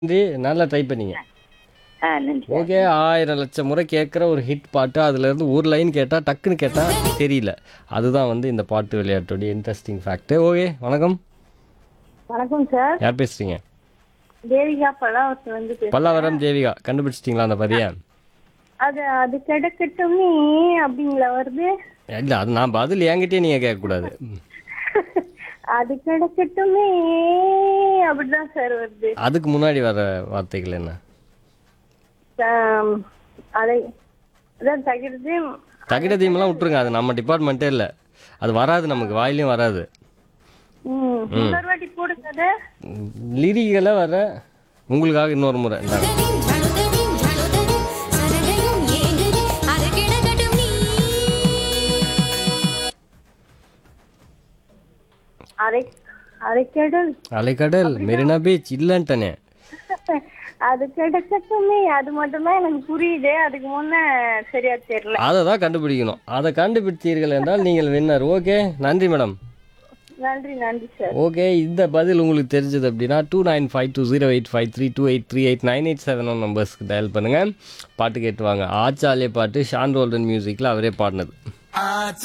நன்றி நல்லா ட்ரை பண்ணீங்க ஆ நன்றி ஓகே ஆயிரம் லட்சம் முறை கேட்குற ஒரு ஹிட் பாட்டு அதுலேருந்து ஒரு லைன் கேட்டால் டக்குன்னு கேட்டால் தெரியல அதுதான் வந்து இந்த பாட்டு விளையாட்டோடைய இன்ட்ரெஸ்டிங் ஃபேக்ட் ஓகே வணக்கம் வணக்கம் சார் யார் பேசுகிறீங்க தேவிகா பல்லாவரத்துல வந்து பேச- பல்லாவரம் தேவிகா கண்டுபிடிச்சிட்டிங்களா அந்த பதிய அது அது கிடக்கட்டுமே அப்படிங்களா வருது இல்லை அது நான் பதில் என்கிட்டயே நீங்கள் கேட்கக்கூடாது அது கிடக்கட்டுமே அப்படிதான் சார் வருது அதுக்கு முன்னாடி வர வார்த்தைகள் என்ன ஆம், அதை அதான் தகிர்ந்து தகிட தீமெல்லாம் விட்டுருங்க அது நம்ம டிபார்ட்மெண்ட்டே இல்லை அது வராது நமக்கு வாயிலையும் வராது ம், இன்னொரு வாட்டி போடுங்க அதை லிரிகளை வர உங்களுக்காக இன்னொரு முறை இந்தாங்க. ఝళుదడి ఝళుదడి సరగయం ఏగది అరగిడగడం నీ அரை அரைக்கடல் அலைக்கடல் மெரினா பீச் இல்லைன்ட்டனே அது கிடக்கட்டுமே அது மட்டும்தான் எனக்கு புரியுது அதுக்கு முன்ன சரியா தெரியல அதை தான் கண்டுபிடிக்கணும் அதை கண்டுபிடித்தீர்கள் என்றால் நீங்கள் வின்னர் ஓகே நன்றி மேடம் நன்றி நன்றி சார் ஓகே இந்த பதில் உங்களுக்கு தெரிஞ்சது அப்படின்னா two nine five two zero eight five three two eight three eight nine eight seven one நம்பர்ஸ்க்கு டயல் பண்ணுங்கள் பாட்டு கேட்டு வாங்க ஆச்சாலே பாட்டு ஷான் ரோல்டன் மியூசிக்கில் அவரே பாடினது